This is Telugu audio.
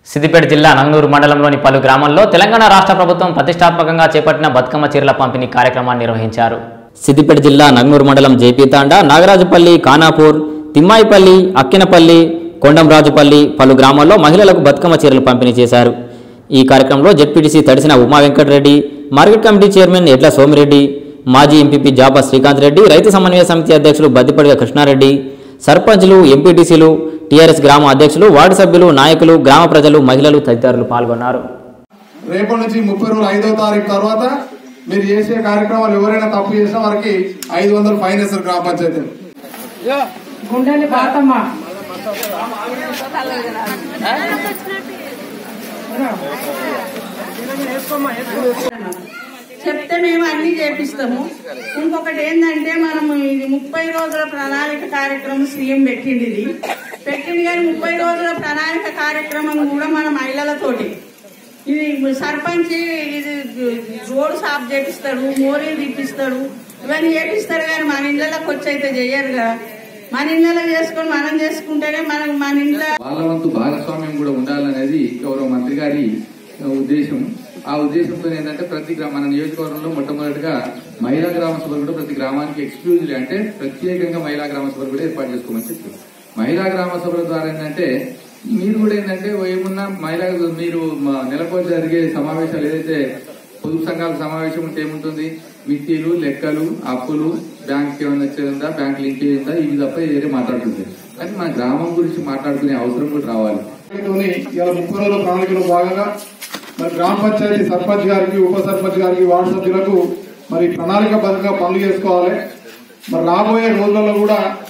సిద్దిపేట జిల్లా నంగనూరు మండలంలోని పలు గ్రామాల్లో తెలంగాణ రాష్ట్ర ప్రభుత్వం ప్రతిష్టాత్మకంగా చేపట్టిన బతుకమ్మ చీరల పంపిణీ కార్యక్రమాన్ని నిర్వహించారు సిద్దిపేట జిల్లా నంగనూరు మండలం జేపీతాండ నాగరాజుపల్లి ఖానాపూర్ తిమ్మాయిపల్లి అక్కినపల్లి కొండంరాజుపల్లి పలు గ్రామాల్లో మహిళలకు బతుకమ్మ చీరలు పంపిణీ చేశారు ఈ కార్యక్రమంలో జెడ్పీటీసీ తడిసిన Uma Venkatareddy market committee chairman Edla Somireddy మాజీ ఎంపీపీ జాబా శ్రీకాంత్ రెడ్డి రైతు సమన్వయ సమితి అధ్యక్షులు బద్దిపడిగ కృష్ణారెడ్డి సర్పంచ్లు ఎంపీటీసీలు టీఆర్ఎస్ గ్రామ అధ్యక్షులు వార్డు సభ్యులు నాయకులు గ్రామ ప్రజలు మహిళలు తదితరులు పాల్గొన్నారు రేపటి నుంచి ముప్పై రోజులు ఐదో తారీఖు తర్వాత మీరు చేసే కార్యక్రమాలు ఎవరైనా తప్పు చేసినా వారికి ఐదు వందలు ఫైన్ వేస్తారు గ్రామ పంచాయతీ గుండెని పాతమ్మ చెప్తే మేము అన్ని చేపిస్తాము ఇంకొకటి ఏంటంటే మనం ఇది ముప్పై రోజుల ప్రణాళిక కార్యక్రమం సీఎం పెట్టింది ఇది పెట్టింది కానీ ముప్పై రోజుల ప్రణాళిక కార్యక్రమం కూడా మన మహిళలతోటి ఇది సర్పంచ్ ఇది రోడ్ సాఫ్ చేపిస్తాడు మోరీలు తిప్పిస్తాడు ఇవన్నీ చేపిస్తారు కానీ మన ఇళ్ళకి వచ్చి అయితే చెయ్యరుగా మన ఇళ్ళలో చేసుకొని మనం చేసుకుంటేనే మనకు మన ఇంట్లో వాళ్ళ వంతు భాగస్వామ్యం కూడా ఉండాలనేది గౌరవ మంత్రి గారి ఉద్దేశం ఆ ఉద్దేశంతో ఏంటంటే ప్రతి గ్రా- మన నియోజకవర్గంలో మొట్టమొదటిగా మహిళా గ్రామ సభలు కూడా ప్రతి గ్రామానికి ఎక్స్క్లూజివ్ అంటే ప్రత్యేకంగా మహిళా గ్రామ సభలు కూడా ఏర్పాటు చేసుకోమని చెప్పారు మహిళా గ్రామ సభల ద్వారా ఏంటంటే మీరు కూడా ఏంటంటే ఏమున్నా మహిళా మీరు మా నెలకు జరిగే సమావేశాలు ఏదైతే పొదుపు సంఘాల సమావేశం ఉంటే ఏముంటుంది మిత్తిలు లెక్కలు అప్పులు బ్యాంక్ ఏమైనా వచ్చేదా బ్యాంక్ లింక్ అయ్యిందా ఇవి తప్ప వేరే మాట్లాడుతుంది కానీ మన గ్రామం గురించి మాట్లాడుకునే అవసరం కూడా రావాలి తోని ఇలా ముప్పై రోజుల ప్రణాళికలో భాగంగా మరి గ్రామ పంచాయతీ సర్పంచ్ గారికి ఉప సర్పంచ్ గారికి వార్డు సభ్యులకు మరి ప్రణాళిక బద్దంగా పనులు చేసుకోవాలి మరి రాబోయే రోజులలో కూడా